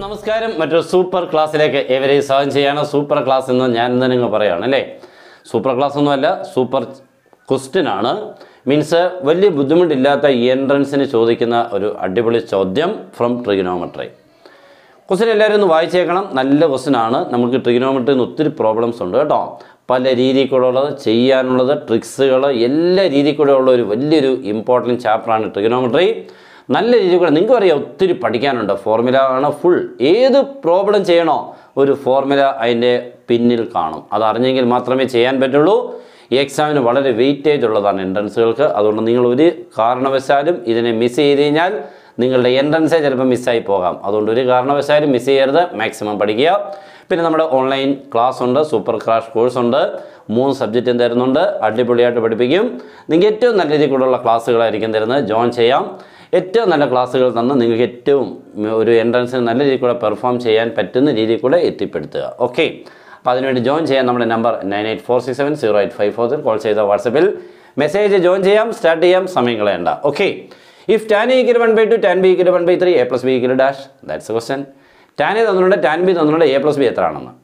നമസ്കാരം മറ്റൊരു സൂപ്പർ ക്ലാസ്സിലേക്ക് ഏവരെയും സ്വാഗതം ചെയ്യാണ് സൂപ്പർ ക്ലാസ് എന്ന് ഞാൻ ഇന്ന് നിങ്ങൾ പറയുകയാണ് അല്ലേ സൂപ്പർ ക്ലാസ് ഒന്നുമല്ല സൂപ്പർ ക്വസ്റ്റ്യൻ ആണ് മീൻസ് വലിയ ബുദ്ധിമുട്ടില്ലാത്ത എൻട്രൻസിന് ചോദിക്കുന്ന ഒരു അടിപൊളി ചോദ്യം ഫ്രം ട്രിഗനോമെട്രി ക്വസ്റ്റ്യൻ എല്ലാവരും ഒന്ന് വായിച്ചേക്കണം നല്ല ക്വസ്റ്റ്യൻ ആണ് നമുക്ക് ട്രിഗനോമെട്രിയിൽ നിന്ന് ഒത്തിരി പ്രോബ്ലംസ് ഉണ്ട് കേട്ടോ പല രീതിയിൽ കൂടെ ഉള്ളത് ചെയ്യാനുള്ളത് ട്രിക്സുകൾ എല്ലാ രീതിയിൽ കൂടെ ഉള്ള ഒരു വലിയൊരു ഇമ്പോർട്ടൻറ്റ് ചാപ്റ്ററാണ് ട്രിഗനോമെട്രി നല്ല രീതിയിൽ കൂടെ നിങ്ങൾക്ക് അറിയാം ഒത്തിരി പഠിക്കാനുണ്ട് ഫോർമുല ആണ് ഫുൾ ഏത് പ്രോബ്ലം ചെയ്യണോ ഒരു ഫോർമുല അതിൻ്റെ പിന്നിൽ കാണും അത് അറിഞ്ഞെങ്കിൽ മാത്രമേ ചെയ്യാൻ പറ്റുള്ളൂ ഈ എക്സാമിന് വളരെ വെയിറ്റേജ് ഉള്ളതാണ് എൻട്രൻസുകൾക്ക് അതുകൊണ്ട് നിങ്ങൾ ഒരു കാരണവശാലും ഇതിനെ മിസ് ചെയ്ത് കഴിഞ്ഞാൽ നിങ്ങളുടെ എൻട്രൻസേ ചിലപ്പോൾ മിസ്സായി പോകാം അതുകൊണ്ട് ഒരു കാരണവശാലും മിസ് ചെയ്യരുത് മാക്സിമം പഠിക്കുക പിന്നെ നമ്മുടെ ഓൺലൈൻ ക്ലാസ് ഉണ്ട് സൂപ്പർ ക്രാഷ് കോഴ്സ് ഉണ്ട് മൂന്ന് സബ്ജക്റ്റും തരുന്നുണ്ട് അടിപൊളിയായിട്ട് പഠിപ്പിക്കും നിങ്ങൾക്ക് ഏറ്റവും നല്ല രീതിയിൽ കൂടെയുള്ള ക്ലാസ്സുകളായിരിക്കും തരുന്നത് ജോയിൻ ചെയ്യാം ഏറ്റവും നല്ല ക്ലാസ്സുകൾ തന്ന് നിങ്ങൾക്ക് ഏറ്റവും ഒരു എൻട്രൻസിന് നല്ല രീതിയിൽ കൂടെ പെർഫോം ചെയ്യാൻ പറ്റുന്ന രീതിയിൽ കൂടെ എത്തിപ്പെടുത്തുക ഓക്കെ അപ്പോൾ അതിനുവേണ്ടി ജോയിൻ ചെയ്യാൻ നമ്മുടെ number nine eight four six seven zero eight five four call ചെയ്ത വാട്സപ്പിൽ മെസ്സേജ് ജോയിൻ ചെയ്യാം സ്റ്റാർട്ട് ചെയ്യാം സമയം കളയണ്ട okay if tan equal one by two tan B equal one by three A plus B equal dash that's question tan A തന്നിട്ടുണ്ട് tan B തന്നിട്ടുണ്ട് A plus B എത്ര ആണെന്ന്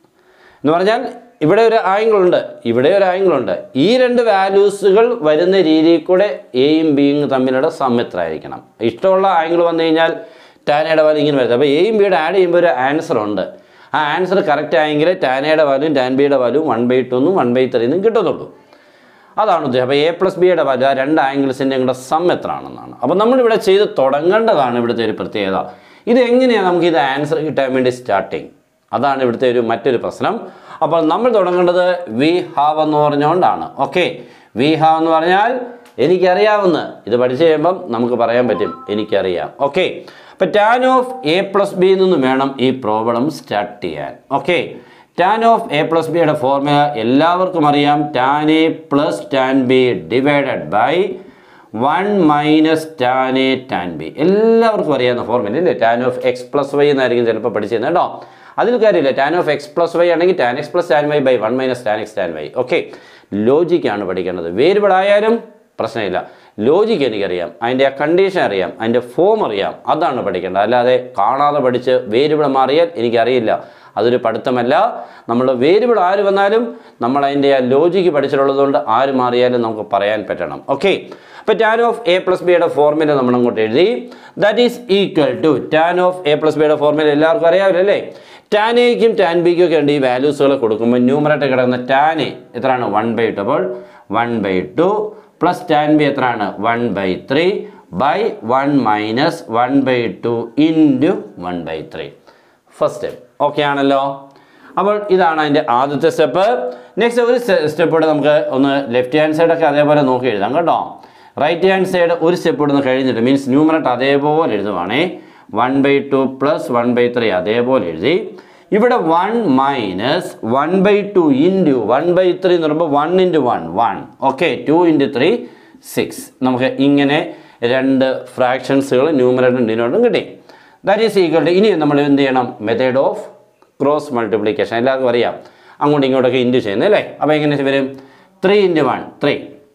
എന്ന് പറഞ്ഞാൽ ഇവിടെ ഒരു ആംഗിൾ ഉണ്ട് ഇവിടെ ഒരു ആംഗിൾ ഉണ്ട് ഈ രണ്ട് വാല്യൂസുകൾ വരുന്ന രീതിയിൽ കൂടെ എയും ബിയും തമ്മിലുള്ള സമ്മിത്ര ആയിരിക്കണം ഇഷ്ടമുള്ള ആംഗിൾ വന്നു കഴിഞ്ഞാൽ ടാനയുടെ വാല്യൂ ഇങ്ങനെ വരുന്നത് അപ്പോൾ എയും ബിയുടെ ആഡ് ചെയ്യുമ്പോൾ ഒരു ആൻസർ ഉണ്ട് ആ ആൻസർ കറക്റ്റ് ആയെങ്കിൽ ടാനയുടെ വാല്യൂ ടാൻ ബിയുടെ വാല്യൂ വൺ ബൈ ടു എന്നും വൺ ബൈ ത്രീ എന്നും കിട്ടുന്നുള്ളൂ അതാണ് ഉദ്ദേശം അപ്പോൾ എ പ്ലസ് ബിയുടെ വാല്യൂ ആ രണ്ട് ആംഗിൾസിൻ്റെയും കൂടെ സം എത്ര ആണെന്നാണ് അപ്പോൾ നമ്മളിവിടെ ചെയ്ത് തുടങ്ങേണ്ടതാണ് ഇവിടുത്തെ ഒരു പ്രത്യേകത ഇത് എങ്ങനെയാണ് നമുക്ക് ഇത് ആൻസർ കിട്ടാൻ വേണ്ടി സ്റ്റാർട്ടിങ് അതാണ് ഇവിടുത്തെ ഒരു മറ്റൊരു പ്രശ്നം അപ്പോൾ നമ്മൾ തുടങ്ങേണ്ടത് വി ഹാവ് എന്ന് പറഞ്ഞുകൊണ്ടാണ് ഓക്കെ വി ഹാവ് എന്ന് പറഞ്ഞാൽ എനിക്കറിയാവുന്ന ഇത് പഠിച്ചു കഴിയുമ്പം നമുക്ക് പറയാൻ പറ്റും എനിക്കറിയാം ഓക്കെ അപ്പോൾ tan of A plus B നിന്നും വേണം ഈ പ്രോബ്ലം സ്റ്റാർട്ട് ചെയ്യാൻ okay tan of A plus ബിയുടെ ഫോർമുല എല്ലാവർക്കും അറിയാം tan A plus tan B divided by one minus tan A tan B എല്ലാവർക്കും അറിയാവുന്ന ഫോർമുല ഇല്ലേ tan of X plus Y എന്നായിരിക്കും ചിലപ്പോൾ പഠിച്ചിരുന്നത് കേട്ടോ അതിൽ കാര്യമില്ല tan of X plus Y ആണെങ്കിൽ tan X plus tan Y by one minus tan X tan Y okay ലോജിക്കാണ് പഠിക്കേണ്ടത് വേരിയബിൾ ആയാലും പ്രശ്നമില്ല ലോജിക്ക് എനിക്കറിയാം അതിൻ്റെ ആ കണ്ടീഷൻ അറിയാം അതിൻ്റെ ഫോം അറിയാം അതാണ് പഠിക്കേണ്ടത് അല്ലാതെ കാണാതെ പഠിച്ച് വേരിയബിൾ മാറിയാൽ എനിക്കറിയില്ല അതൊരു പഠിത്തമല്ല നമ്മൾ വേരിയബിൾ ആര് വന്നാലും നമ്മൾ അതിൻ്റെ ആ ലോജിക്ക് പഠിച്ചിട്ടുള്ളതുകൊണ്ട് ആര് മാറിയാലും നമുക്ക് പറയാൻ പറ്റണം ഓക്കെ അപ്പോൾ ടാൻ ഓഫ് എ പ്ലസ് ബിയുടെ ഫോർമുല നമ്മൾ അങ്ങോട്ട് എഴുതി that is equal to tan of A plus ബിയുടെ ഫോർമുല എല്ലാവർക്കും അറിയാമല്ലോ അല്ലേ ടാൻ എക്കും ടാൻ ബിക്കും ഒക്കെ ഉണ്ട് ഈ വാല്യൂസുകൾ കൊടുക്കുമ്പോൾ ന്യൂമറേറ്റർ കിടക്കുന്ന ടാൻ എ എത്രയാണ് വൺ ബൈ ടു അപ്പോൾ one by two plus tan B എത്രയാണ് one by three by one minus one by two into one by three first step okay ആണല്ലോ അപ്പോൾ ഇതാണ് അതിൻ്റെ ആദ്യത്തെ സ്റ്റെപ്പ് നെക്സ്റ്റ് ഒരു സ്റ്റെപ്പ് കൂടെ നമുക്ക് ഒന്ന് ലെഫ്റ്റ് ഹാൻഡ് സൈഡൊക്കെ അതേപോലെ നോക്കി എഴുതാം കേട്ടോ റൈറ്റ് ഹാൻഡ് സൈഡ് ഒരു സ്റ്റെപ്പ് ഇവിടുന്ന് കഴിഞ്ഞിട്ട് മീൻസ് ന്യൂമറേറ്റ് അതേപോലെ എഴുതുവാണേ one by two plus one by three അതേപോലെ എഴുതി ഇവിടെ one minus one by two into one by three എന്ന് പറയുമ്പോൾ one into one one okay two into three six നമുക്ക് ഇങ്ങനെ രണ്ട് ഫ്രാക്ഷൻസുകൾ ന്യൂമറേറ്റും ഡിനോട്ടും കിട്ടി ദാറ്റ് ഈസ് ഈക്വൽ ടു ഇനി നമ്മൾ എന്ത് ചെയ്യണം മെത്തേഡ് ഓഫ് ക്രോസ് മൾട്ടിപ്ലിക്കേഷൻ എല്ലാവർക്കും അറിയാം അങ്ങോട്ടും ഇങ്ങോട്ടൊക്കെ ഇൻറ്റു ചെയ്യുന്നത് അല്ലേ അപ്പോൾ എങ്ങനെ വരും three into one three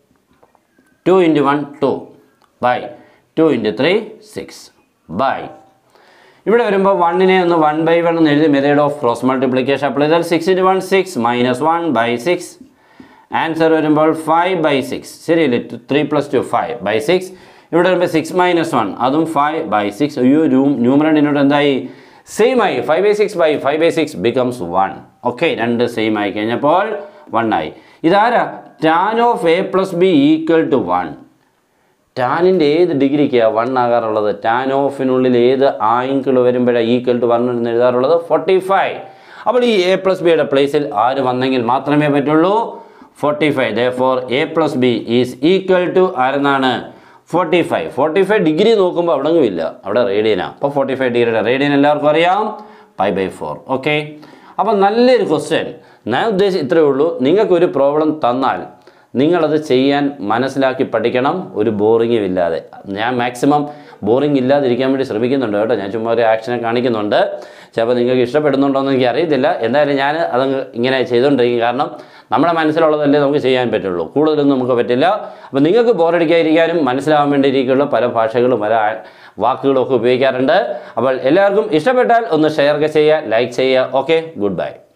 two into one two by two into three six by ഇവിടെ വരുമ്പോൾ വണ്ണിനെ ഒന്ന് വൺ ബൈ വൺ എന്ന് എഴുതി method of cross multiplication apply ചെയ്താൽ six into one six minus one by six answer വരുമ്പോൾ five by six ശരിയല്ലേ three plus two five by six ഇവിടെ വരുമ്പോൾ സിക്സ് മൈനസ് വൺ അതും ഫൈവ് ബൈ സിക്സ് അയ്യോ ന്യൂമറേറ്റിനോട് എന്തായി സെയിം ആയി five by six by five by six becomes one okay രണ്ട് സെയിം ആയി കഴിഞ്ഞപ്പോൾ വൺ ആയി ഇതാരാ tan of A plus B equal to one ടാനിൻ്റെ ഏത് ഡിഗ്രിക്കാണ് വൺ ആകാറുള്ളത് ടാൻ ഓഫിനുള്ളിൽ ഏത് ആംഗിൾ വരുമ്പോഴാണ് ഈക്വൽ ടു വൺ എന്ന് എഴുതാറുള്ളത് ഫോർട്ടി ഫൈവ് അപ്പോൾ ഈ എ പ്ലസ് ബിയുടെ പ്ലേസിൽ ആര് വന്നെങ്കിൽ മാത്രമേ പറ്റുള്ളൂ forty five therefore A plus B is equal to ആരെന്നാണ് forty five forty five degree നോക്കുമ്പോൾ അവിടെ ഇല്ല അവിടെ റേഡിയനാണ് അപ്പോൾ ഫോർട്ടി ഫൈവ് ഡിഗ്രിയുടെ റേഡിയൻ എല്ലാവർക്കും അറിയാം പൈ ബൈ ഫോർ ഓക്കെ അപ്പോൾ നല്ലൊരു ക്വസ്റ്റ്യൻ ഞാൻ ഉദ്ദേശിച്ച് ഇത്രയേ ഉള്ളൂ നിങ്ങൾക്കൊരു പ്രോബ്ലം തന്നാൽ നിങ്ങളത് ചെയ്യാൻ മനസ്സിലാക്കി പഠിക്കണം ഒരു ബോറിങ്ങും ഇല്ലാതെ ഞാൻ മാക്സിമം ബോറിംഗ് ഇല്ലാതിരിക്കാൻ വേണ്ടി ശ്രമിക്കുന്നുണ്ട് കേട്ടോ ഞാൻ ചുമ്മാ ഒരു ആക്ഷനെ കാണിക്കുന്നുണ്ട് ചിലപ്പോൾ നിങ്ങൾക്ക് ഇഷ്ടപ്പെടുന്നുണ്ടോ എന്ന് എനിക്ക് അറിയത്തില്ല എന്തായാലും ഞാൻ അതങ്ങ് ഇങ്ങനെ ചെയ്തുകൊണ്ടിരിക്കും കാരണം നമ്മുടെ മനസ്സിലുള്ളതല്ലേ നമുക്ക് ചെയ്യാൻ പറ്റുള്ളൂ കൂടുതലൊന്നും നമുക്ക് പറ്റില്ല അപ്പോൾ നിങ്ങൾക്ക് ബോറടിക്കാതിരിക്കാനും മനസ്സിലാവാൻ വേണ്ടിയിരിക്കുള്ള പല ഭാഷകളും പല ആ- വാക്കുകളും ഒക്കെ ഉപയോഗിക്കാറുണ്ട് അപ്പോൾ എല്ലാവർക്കും ഇഷ്ടപ്പെട്ടാൽ ഒന്ന് ഷെയർ ചെയ്യുക ലൈക്ക് ചെയ്യുക ഓക്കെ ഗുഡ് ബൈ